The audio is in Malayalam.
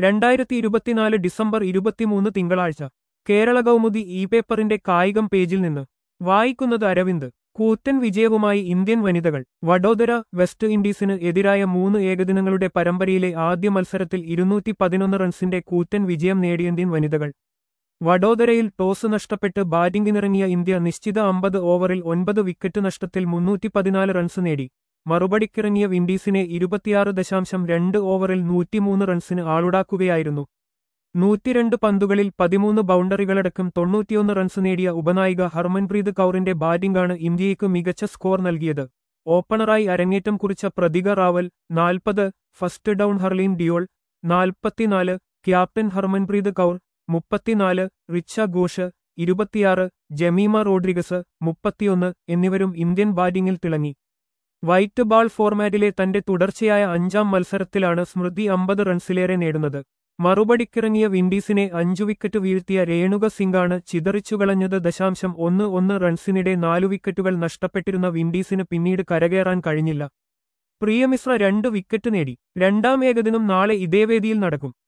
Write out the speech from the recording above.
രണ്ടായിരത്തി ഇരുപത്തിനാല് ഡിസംബർ ഇരുപത്തിമൂന്ന് തിങ്കളാഴ്ച കേരള കൗമുദി ഇ പേപ്പറിന്റെ കായികം പേജിൽ നിന്ന് വായിക്കുന്നത് അരവിന്ദ് കൂറ്റൻ വിജയവുമായി ഇന്ത്യൻ വനിതകൾ വഡോദര വെസ്റ്റ് ഇൻഡീസിന് എതിരായ മൂന്ന് ഏകദിനങ്ങളുടെ പരമ്പരയിലെ ആദ്യ മത്സരത്തിൽ ഇരുന്നൂറ്റി പതിനൊന്ന് റൺസിന്റെ കൂറ്റൻ വിജയം നേടിയ ഇന്ത്യൻ വനിതകൾ വഡോദരയിൽ ടോസ് നഷ്ടപ്പെട്ട് ബാറ്റിംഗിനിറങ്ങിയ ഇന്ത്യ നിശ്ചിത അമ്പത് ഓവറിൽ ഒൻപത് വിക്കറ്റ് നഷ്ടത്തിൽ മുന്നൂറ്റി പതിനാല് റൺസ് നേടി മറുപടിക്കിറങ്ങിയ വിൻഡീസിനെ ഇരുപത്തിയാറ് ദശാംശം രണ്ട് ഓവറിൽ നൂറ്റിമൂന്ന് റൺസിന് ആളുടാക്കുകയായിരുന്നു നൂറ്റിരണ്ട് പന്തുകളിൽ പതിമൂന്ന് ബൗണ്ടറികളടക്കം തൊണ്ണൂറ്റിയൊന്ന് റൺസ് നേടിയ ഉപനായിക ഹർമൻപ്രീത് കൗറിന്റെ ബാറ്റിംഗാണ് ഇന്ത്യയ്ക്ക് മികച്ച സ്കോർ നൽകിയത് ഓപ്പണറായി അരങ്ങേറ്റം കുറിച്ച പ്രതിക റാവൽ നാൽപ്പത് ഫസ്റ്റ് ഡൌൺ ഹർലീൻ ഡിയോൾ നാൽപ്പത്തിനാല് ക്യാപ്റ്റൻ ഹർമൻപ്രീത് കൗർ മുപ്പത്തിനാല് റിച്ച ഘോഷ് ഇരുപത്തിയാറ് ജമീമ റോഡ്രിഗസ് മുപ്പത്തിയൊന്ന് എന്നിവരും ഇന്ത്യൻ ബാറ്റിംഗിൽ തിളങ്ങി വൈറ്റ് ബാൾ ഫോർമാറ്റിലെ തന്റെ തുടർച്ചയായ അഞ്ചാം മത്സരത്തിലാണ് സ്മൃതി അമ്പത് റൺസിലേറെ നേടുന്നത് മറുപടിക്കിറങ്ങിയ വിൻഡീസിനെ അഞ്ചു വിക്കറ്റ് വീഴ്ത്തിയ രേണുക സിംഗാണ് ചിതറിച്ചുകളഞ്ഞത് ദശാംശം ഒന്ന് ഒന്ന് റൺസിനിടെ നാലു വിക്കറ്റുകൾ നഷ്ടപ്പെട്ടിരുന്ന വിൻഡീസിന് പിന്നീട് കരകയറാൻ കഴിഞ്ഞില്ല പ്രിയമിശ്ര രണ്ട് വിക്കറ്റ് നേടി രണ്ടാം ഏകദിനം നാളെ ഇതേ വേദിയിൽ നടക്കും